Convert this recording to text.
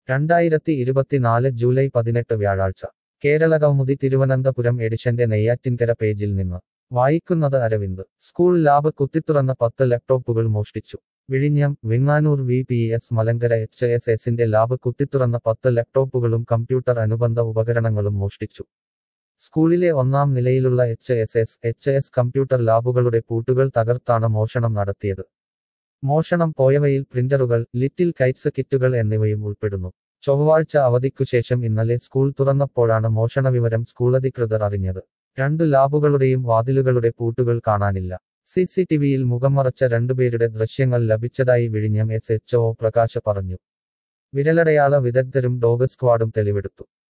രണ്ടായിരത്തി ഇരുപത്തിനാല് ജൂലൈ പതിനെട്ട് വ്യാഴാഴ്ച കേരള കൗമുദി തിരുവനന്തപുരം എഡിഷന്റെ നെയ്യാറ്റിൻകര പേജിൽ നിന്ന് വായിക്കുന്നത് അരവിന്ദ് സ്കൂൾ ലാബ് കുത്തിത്തുറന്ന പത്ത് ലാപ്ടോപ്പുകൾ മോഷ്ടിച്ചു വിഴിഞ്ഞം Venganoor V P S Malankara H S എസിന്റെ ലാബ് കുത്തിത്തുറന്ന പത്ത് ലാപ്ടോപ്പുകളും കമ്പ്യൂട്ടർ അനുബന്ധ ഉപകരണങ്ങളും മോഷ്ടിച്ചു സ്കൂളിലെ ഒന്നാം നിലയിലുള്ള H S S H S computer ലാബുകളുടെ പൂട്ടുകൾ തകർത്താണ് മോഷണം നടത്തിയത് മോഷണം പോയവയിൽ പ്രിന്ററുകൾ ലിറ്റിൽ കൈറ്റ്സ് കിറ്റുകൾ എന്നിവയും ഉൾപ്പെടുന്നു ചൊവ്വാഴ്ച അവധിക്കുശേഷം ഇന്നലെ സ്കൂൾ തുറന്നപ്പോഴാണ് മോഷണവിവരം സ്കൂളധികൃതർ അറിഞ്ഞത് രണ്ടു ലാബുകളുടെയും വാതിലുകളുടെ പൂട്ടുകൾ കാണാനില്ല സി സി ടിവിയിൽ മുഖംമറച്ച രണ്ടുപേരുടെ ദൃശ്യങ്ങൾ ലഭിച്ചതായി വിഴിഞ്ഞം എസ് എച്ച് ഒ പ്രകാശ് പറഞ്ഞു വിരലടയാള വിദഗ്ധരും ഡോഗ് സ്ക്വാഡും തെളിവെടുത്തു